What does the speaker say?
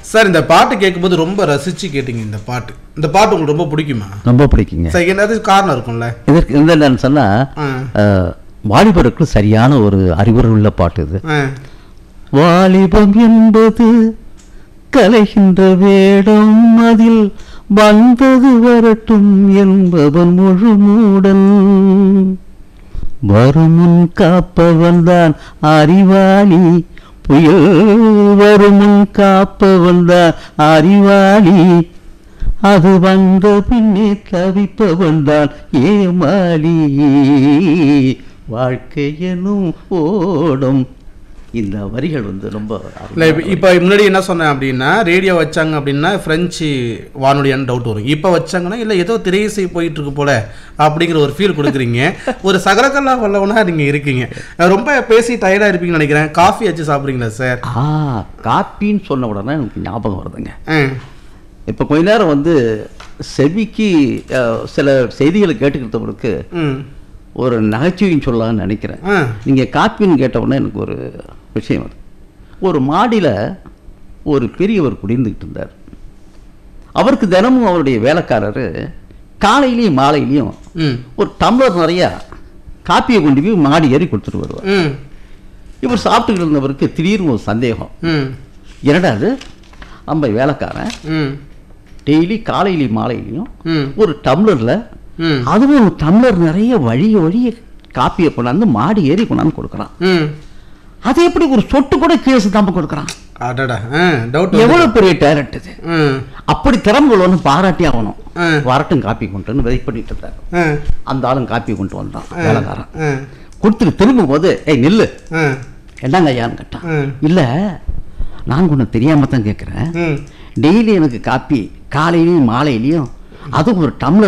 Sir இந்த பாட்டு கேட்கும்போது ரொம்ப ரசிச்சு கேட்டீங்க இந்த பாட்டு இந்த பாட்டு உங்களுக்கு ரொம்ப பிடிக்குமா ரொம்ப பிடிக்குங்க சார் என்னது காரணம் இருக்கும்ல இதற்கு என்னன்னு சொன்னா ஆ. அஹ், வாலிபருக்கு சரியான ஒரு அறிவுரை உள்ள பாட்டு இது ஆ. வாலிபம் என்பது கலைகின்ற வேடம் அதில் வந்தது வரட்டும் என்பவன் முழு மூடன் வருமுன் காப்பவன் தான் அறிவாளி புயல் வருமுன் காப்பவன் தான் அறிவாளி அது வந்த பின்னே தவிப்பவன் தான் ஏமாளி வாழ்க்கை எனும் ஓடும் இந்த வரிகள் வந்து ரொம்ப இல்லை இப்போ இப்போ முன்னாடி என்ன சொன்னேன் அப்படின்னா ரேடியோ வச்சாங்க அப்படின்னா ஃப்ரெஞ்சு வானொலியான்னு டவுட் வரும் இப்போ வச்சாங்கன்னா இல்லை ஏதோ திரையிசை போயிட்டு இருக்கு போல அப்படிங்கிற ஒரு ஃபீல் கொடுக்குறீங்க ஒரு சகலக்கல்லா வல்லவனா நீங்கள் இருக்கீங்க ரொம்ப பேசி டயர்டாக இருப்பீங்கன்னு நினைக்கிறேன் காஃபி வச்சு சாப்பிட்றீங்களா சார் ஆ காப்பின்னு சொன்ன உடனே எனக்கு ஞாபகம் வருதுங்க ஆ இப்போ கொஞ்ச நேரம் வந்து செவிக்கு அஹ், சில செய்திகளை கேட்டுக்கிறவங்களுக்கு ம் ஒரு நகைச்சுவைன்னு சொல்லலாம்னு நினைக்கிறேன் ஆ நீங்கள் காப்பின்னு கேட்ட உடனே எனக்கு ஒரு விஷயம் வருது ஒரு மாடியில் ஒரு பெரியவர் குடியிருந்துக்கிட்டு இருந்தார் அவருக்கு தினமும் அவருடைய வேலைக்காரர் காலையிலையும் மாலையிலையும் ம் ஒரு டம்ளர் நிறையா காப்பியை கொண்டு போய் மாடி ஏறி கொடுத்துட்டு வருவார் ம் இவர் சாப்பிட்டுக்கிட்டு இருந்தவருக்கு திடீர்னு ஒரு சந்தேகம் ம் என்னடா அது நம்ம வேலைக்காரன் ம் டெய்லி காலையிலையும் மாலையிலையும் ம் ஒரு டம்ளரில் ம் அதுவும் ஒரு டம்ளர் நிறைய வழிய வழிய காப்பியை கொண்டாந்து மாடி ஏறி கொண்டாந்து கொடுக்குறான் ம் அது எப்படி ஒரு சொட்டு கூட கீழே தாம கொடுக்குறான் அடடா ஆ டவுட் எவ்வளவு பெரிய டேலண்ட் இது ம் அப்படி திறமைகள் ஒன்று பாராட்டி ஆகணும் ஆ. வரட்டும் காப்பி கொண்டுன்னு வெயிட் பண்ணிட்டு இருந்தார் ஆ அந்த ஆளும் காப்பி கொண்டு வந்தான் வேலைக்காரன் ஆ கொடுத்துட்டு திரும்பும் போது ஏய் நில்லு ஆ என்னங்க ஐயான்னு கேட்டான் ம். இல்ல நான் ஒன்று தெரியாம தான் கேட்குறேன் ம் டெய்லி எனக்கு காப்பி காலையிலையும் மாலையிலையும் அதுவும் ஒரு டம்ளர்